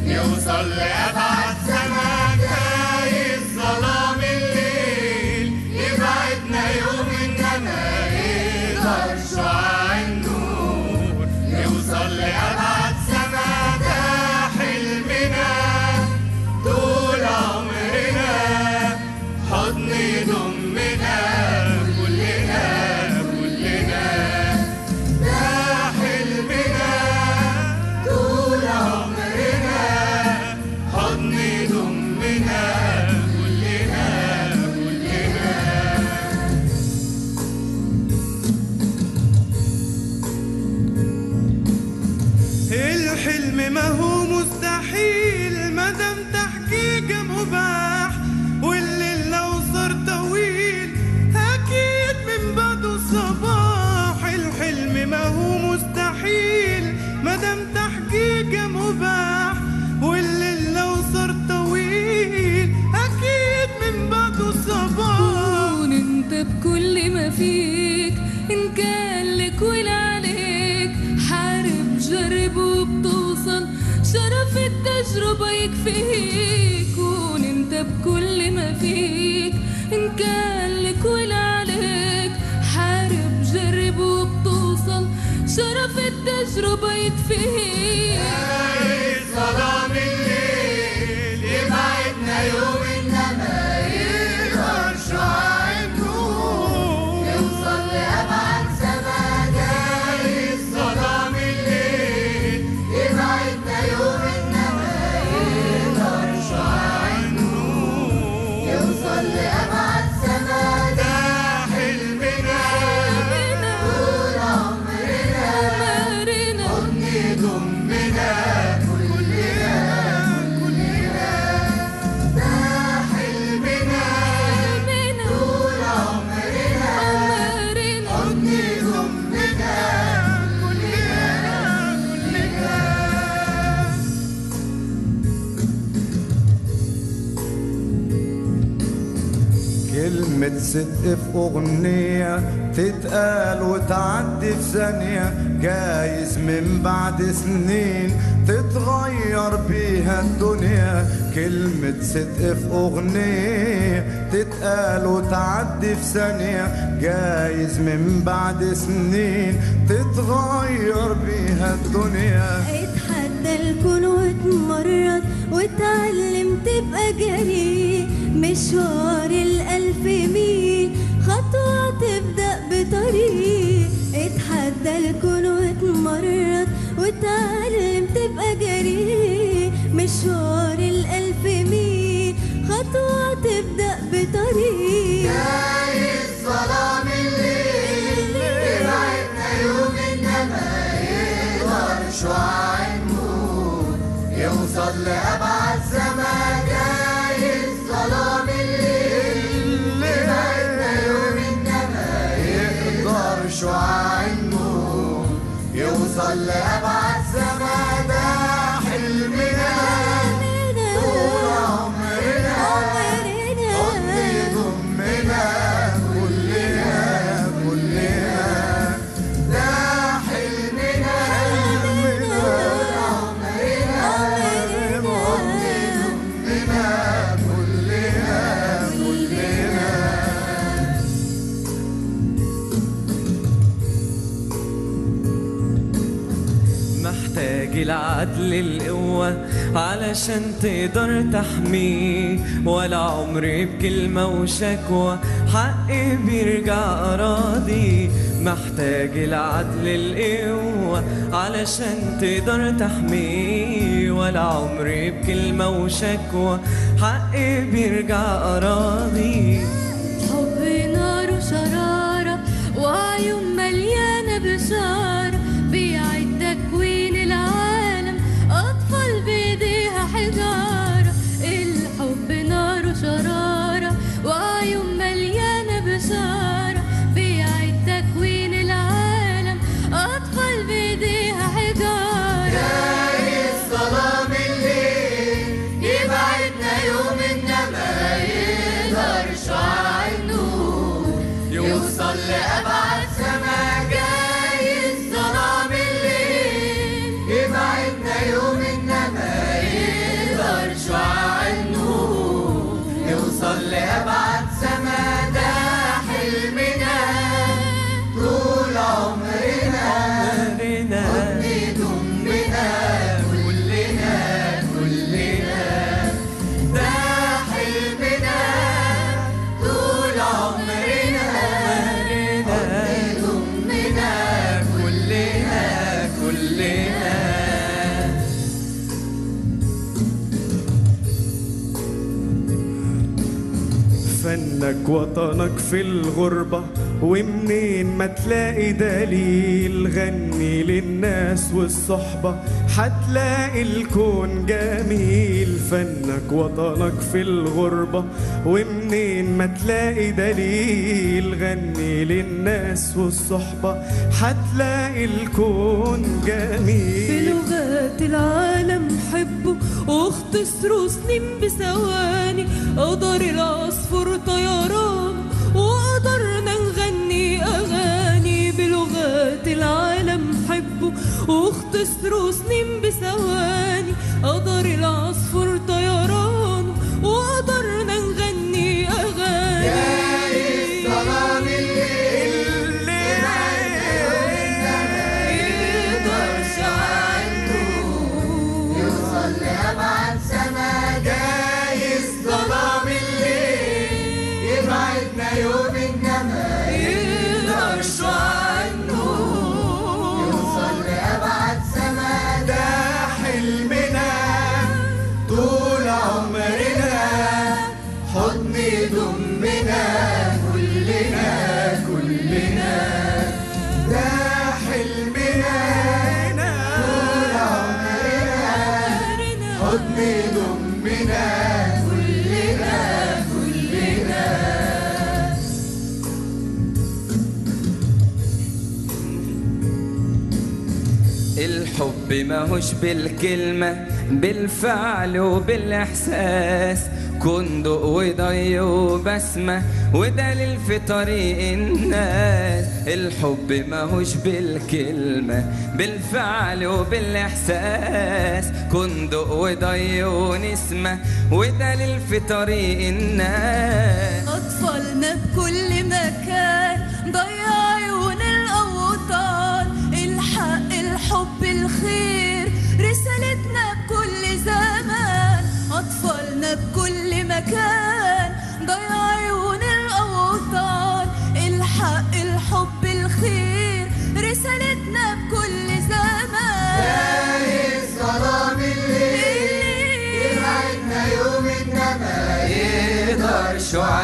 يوصل لأبعد سما جايز ظلام الليل يبعدنا يوم إنما يقدر شعاع النور يوصل لأبعد سما ده حلمنا طول عمرنا حضن يضمنا كلنا كلنا ده حلمنا طول عمرنا حضن يضمنا كلنا كلنا الحلم ما هو مستحيل مادام تحقيقه مباح والليل لو صار طويل اكيد من بعده صباح الحلم ما هو مستحيل مادام تحقيقه مباح والليل لو صار طويل اكيد من بعده صباح كون انت بكل ما فيك ان كان لك ولا عليك حارب جرب وبتوصل شرف التجربة يكفيك كون انت بكل ما فيك ان كان لك ولا عليك حارب جرب وبتوصل شرف التجربة يكفيك ظلام الليل يبعدنا يوم إنما يقدر شعاع النور يوصل لأبعد سما جايز ظلام الليل يبعدنا يوم إنما يقدر شعاع النور يوصل لأبعد سما ده حلمنا طول عمرنا مارنا حضن يضمنا كلنا كلنا ده حلمنا مارنا طول عمرنا مارنا حضن يضمنا كلنا كلنا كلمة صدق في أغنية تتقال وتعدي في ثانية جايز من بعد سنين تتغير بيها الدنيا كلمة صدق في أغنية تتقال وتعدي في ثانية جايز من بعد سنين تتغير بيها الدنيا اتحدى الكون واتمرد واتعلم تبقى جريء مشوار الألف ميل خطوة تبدأ بطريق اتحدى الكون واتمرد واتعلم تبقى جريء مشوار الألف ميل خطوة تبدأ بطريق جايز ظلام الليل يبعدنا يوم إنما يقدر شعاع النور يوصل لأبعد سما جايز ظلام الليل يبعدنا يوم إنما يقدر شعاع النور يوصل لأبعد سما ده حلمنا طول عمرنا حضن يضمنا كلنا كلنا ده حلمنا طول عمرنا حضن يضمنا كلنا كلنا محتاج العدل القوة علشان تقدر تحميه ولا عمري بكلمة وشكوى حقي بيرجع أراضي محتاج العدل القوة علشان تقدر تحميه ولا عمري بكلمة وشكوى حقي بيرجع أراضي حب نار وشرارة وعيون مليانة بشارة بيعيد تكوين العالم أطفال بإيديها حجارة الحب نار وشرارة وعيون مليانة بشارة بيعيد تكوين العالم أطفال بإيديها حجارة جايز ظلام الليل يبعدنا يوم إنما يقدر شعاع النور يوصل لأبعد سما جايز فنك وطنك في الغربة ومنين ما تلاقي دليل غني للناس والصحبة حتلاقي الكون جميل فنك وطنك في الغربة ومنين ما تلاقي دليل غني للناس والصحبة حتلاقي الكون جميل بلغات العالم حبه واختصروا سنين بثواني قدر العصفور طيران وقدرنا نغني أغاني بلغات العالم حبه واختصروا سنين بثواني قدر العصفور طيران وقدرنا نغني أغاني ظلام الليل يقدرش عنه يوصل لأبعد سما جايز ظلام الليل يبعدنا يوم إنما يقدرش عنه يوصل لأبعد سما ده حلمنا طول عمرنا حضن يضمنا كلنا كلنا ده حلمنا طول عمرنا حضن يضمنا كلنا كلنا الحب ماهوش بالكلمة بالفعل وبالإحساس كندق وضي وبسمة ودليل في طريق الناس الحب ماهوش بالكلمة بالفعل وبالإحساس كندق وضي ونسمة ودليل في طريق الناس أطفالنا بكل مكان ضيع عيون الأوطان الحق الحب الخير رسالتنا بكل زمان أطفالنا بكل مكان ضيع عيون الأوطان الحق الحب الخير رسالتنا بكل زمان جايز ظلام الليل يبعدنا يوم إنما يقدرش عنه